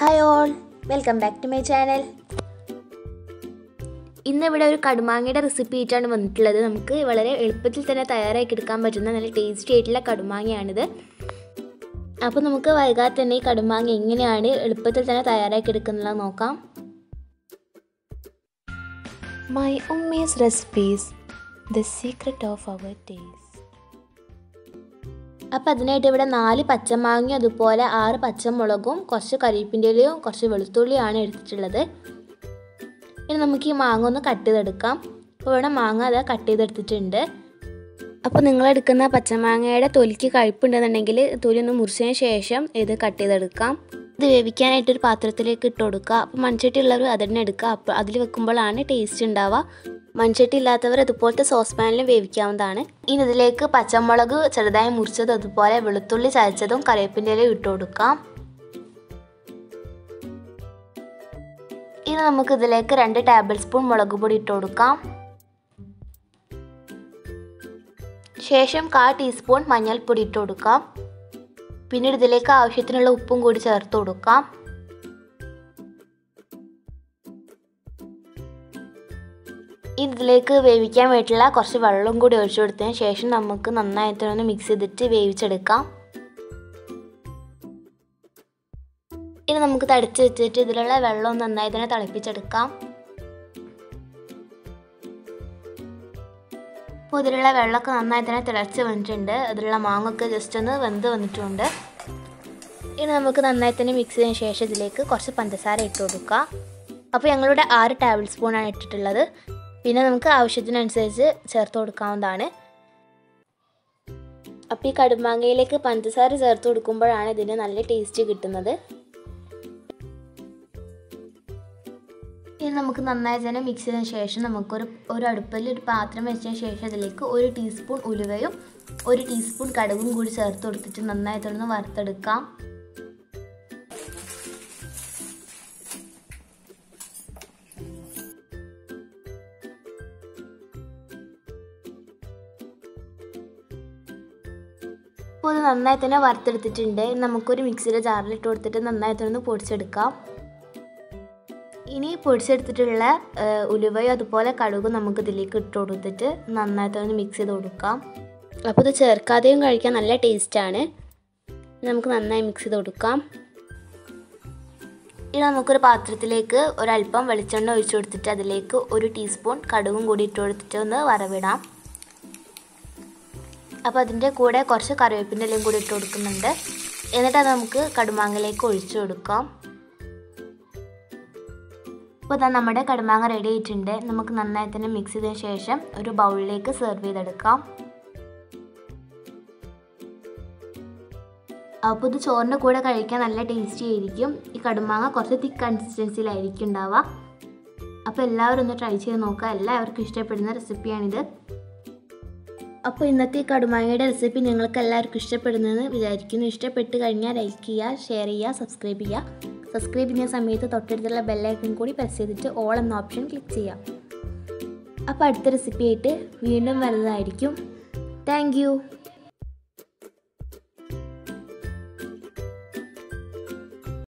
Hi all welcome back to my channel ഇന്നിവിടെ ഒരു കടുമാങ്ങയുടെ recipe ആയിട്ടാണ് വന്നിട്ടുള്ളത് നമുക്ക് വളരെ എളുപ്പത്തിൽ തന്നെ തയ്യാറാക്കി എടുക്കാൻ പറ്റുന്ന നല്ല ടേസ്റ്റി ആയിട്ടുള്ള കടുമാങ്ങയാണിത് അപ്പോൾ നമുക്ക് വൈകാതെ തന്നെ ഈ കടുമാങ്ങ എങ്ങനെയാണ് എളുപ്പത്തിൽ തന്നെ തയ്യാറാക്കി എടുക്കുന്നത് നോക്കാം My Ummy's recipes, the secret of our taste. അപ്പോൾ അതിനായിട്ട് ഇവിടെ നാല് പച്ചമാങ്ങയും അതുപോലെ ആറ് പച്ചമുളകും കുറച്ച് കരിവേപ്പിൻ്റെ ഇലയും കുറച്ച് വെളുത്തുള്ളിയാണ് എടുത്തിട്ടുള്ളത് ഇനി നമുക്ക് ഈ മാങ്ങ ഒന്ന് കട്ട് ചെയ്തെടുക്കാം അപ്പോൾ ഇവിടെ മാങ്ങ അത് കട്ട് ചെയ്തെടുത്തിട്ടുണ്ട് അപ്പോൾ നിങ്ങൾ എടുക്കുന്ന പച്ചമാങ്ങയുടെ തൊലിക്ക് കഴുപ്പുണ്ടെന്നുണ്ടെങ്കിൽ തൊലി ഒന്ന് മുറിച്ചതിന് ശേഷം ഇത് കട്ട് ചെയ്തെടുക്കാം ഇത് വേവിക്കാനായിട്ട് ഒരു പാത്രത്തിലേക്ക് ഇട്ട് കൊടുക്കുക അപ്പോൾ മൺചട്ടി ഉള്ളവർ അതന്നെ എടുക്കുക അപ്പോൾ അതിൽ വെക്കുമ്പോഴാണ് ടേസ്റ്റ് ഉണ്ടാവുക മൺചട്ടി ഇല്ലാത്തവർ അതുപോലത്തെ സോസ് പാനിൽ വേവിക്കാവുന്നതാണ് ഇനി ഇതിലേക്ക് പച്ചമുളക് ചെറുതായി മുറിച്ചത് അതുപോലെ വെളുത്തുള്ളി ചതച്ചതും കറിവേപ്പിൻ്റെ ഇലയും ഇട്ട് കൊടുക്കാം ഇനി നമുക്ക് ഇതിലേക്ക് രണ്ട് ടേബിൾ സ്പൂൺ മുളക് പൊടി ഇട്ട് കൊടുക്കാം ശേഷം കാൽ ടീസ്പൂൺ മഞ്ഞൾപ്പൊടി ഇട്ട് കൊടുക്കാം പിന്നീട് ഇതിലേക്ക് ആവശ്യത്തിനുള്ള ഉപ്പും കൂടി ചേർത്ത് കൊടുക്കാം ഇതിലേക്ക് വേവിക്കാൻ വേണ്ടിയിട്ടുള്ള കുറച്ച് വെള്ളം കൂടി ഒഴിച്ചു കൊടുത്തതിന് ശേഷം നമുക്ക് നന്നായിട്ട് ഒന്ന് മിക്സ് ചെയ്തിട്ട് വേവിച്ചെടുക്കാം ഇനി നമുക്ക് തടിച്ച് വെച്ചിട്ട് ഇതിലുള്ള വെള്ളം നന്നായി തന്നെ തിളപ്പിച്ചെടുക്കാം അപ്പോൾ ഇതിലുള്ള വെള്ളമൊക്കെ നന്നായി തന്നെ തിളച്ച് വന്നിട്ടുണ്ട് അതിലുള്ള മാങ്ങൊക്കെ ജസ്റ്റ് ഒന്ന് വെന്ത് വന്നിട്ടുണ്ട് ഇനി നമുക്ക് നന്നായി തന്നെ മിക്സ് ചെയ്തതിന് ശേഷം ഇതിലേക്ക് കുറച്ച് പഞ്ചസാര ഇട്ട് കൊടുക്കുക അപ്പോൾ ഞങ്ങളിവിടെ ആറ് ടേബിൾ സ്പൂണാണ് ഇട്ടിട്ടുള്ളത് പിന്നെ നമുക്ക് ആവശ്യത്തിനനുസരിച്ച് ചേർത്ത് കൊടുക്കാവുന്നതാണ് അപ്പോൾ ഈ കടുമാങ്ങയിലേക്ക് പഞ്ചസാര ചേർത്ത് കൊടുക്കുമ്പോഴാണ് ഇതിന് നല്ല ടേസ്റ്റ് കിട്ടുന്നത് ഇനി നമുക്ക് നന്നായി തന്നെ മിക്സ് ചെയ്തതിന് ശേഷം നമുക്കൊരു ഒരു അടുപ്പിൽ ഒരു പാത്രം വെച്ചതിന് ശേഷം അതിലേക്ക് ഒരു ടീസ്പൂൺ ഉലുവയും ഒരു ടീസ്പൂൺ കടുകും കൂടി ചേർത്ത് കൊടുത്തിട്ട് നന്നായിട്ടൊന്ന് വറുത്തെടുക്കാം അപ്പോൾ ഇത് നന്നായി തന്നെ വറുത്തെടുത്തിട്ടുണ്ട് നമുക്കൊരു മിക്സിയുടെ ജാറിലിട്ട് കൊടുത്തിട്ട് നന്നായിട്ടൊന്ന് പൊടിച്ചെടുക്കാം ഇനി പൊടിച്ചെടുത്തിട്ടുള്ള ഉലുവയും അതുപോലെ കടുകും നമുക്ക് ഇതിലേക്ക് ഇട്ട് കൊടുത്തിട്ട് നന്നായിട്ടൊന്ന് മിക്സ് ചെയ്ത് കൊടുക്കാം അപ്പോൾ ഇത് ചേർക്കാതെയും കഴിക്കാൻ നല്ല ടേസ്റ്റാണ് നമുക്ക് നന്നായി മിക്സ് ചെയ്ത് കൊടുക്കാം ഇനി നമുക്കൊരു പാത്രത്തിലേക്ക് ഒരല്പം വെളിച്ചെണ്ണ ഒഴിച്ചു കൊടുത്തിട്ട് അതിലേക്ക് ഒരു ടീസ്പൂൺ കടുകും കൂടി ഇട്ട് കൊടുത്തിട്ട് ഒന്ന് വറവിടാം അപ്പോൾ അതിൻ്റെ കൂടെ കുറച്ച് കറിവേപ്പിൻ്റെ ഇലയും കൂടി ഇട്ട് കൊടുക്കുന്നുണ്ട് എന്നിട്ട് അത് നമുക്ക് കടുമാങ്ങയിലേക്ക് ഒഴിച്ചു കൊടുക്കാം അപ്പോൾ ഇതാ നമ്മുടെ കടുമാങ്ങ റെഡി ആയിട്ടുണ്ട് നമുക്ക് നന്നായി തന്നെ മിക്സ് ചെയ്തതിന് ശേഷം ഒരു ബൗളിലേക്ക് സെർവ് ചെയ്തെടുക്കാം അപ്പോൾ ഇത് ചോറിൻ്റെ കൂടെ കഴിക്കാൻ നല്ല ടേസ്റ്റി ആയിരിക്കും ഈ കടുമാങ്ങ കുറച്ച് തിക്ക് കൺസിസ്റ്റൻസിയിലായിരിക്കും ഉണ്ടാവുക അപ്പോൾ എല്ലാവരും ഒന്ന് ട്രൈ ചെയ്ത് നോക്കുക എല്ലാവർക്കും ഇഷ്ടപ്പെടുന്ന റെസിപ്പിയാണിത് അപ്പോൾ ഇന്നത്തെ ഈ കടുമാങ്ങയുടെ റെസിപ്പി നിങ്ങൾക്ക് എല്ലാവർക്കും ഇഷ്ടപ്പെടുന്നതെന്ന് വിചാരിക്കുന്നു ഇഷ്ടപ്പെട്ട് കഴിഞ്ഞാൽ ലൈക്ക് ചെയ്യുക ഷെയർ ചെയ്യുക സബ്സ്ക്രൈബ് ചെയ്യുക സബ്സ്ക്രൈബ് ചെയ്യുന്ന സമയത്ത് തൊട്ടടുത്തുള്ള ബെല്ലൈക്കൺ കൂടി പ്രസ് ചെയ്തിട്ട് ഓൾ എന്ന ഓപ്ഷൻ ക്ലിക്ക് ചെയ്യാം അപ്പോൾ അടുത്ത റെസിപ്പി ആയിട്ട് വീണ്ടും വരുന്നതായിരിക്കും താങ്ക്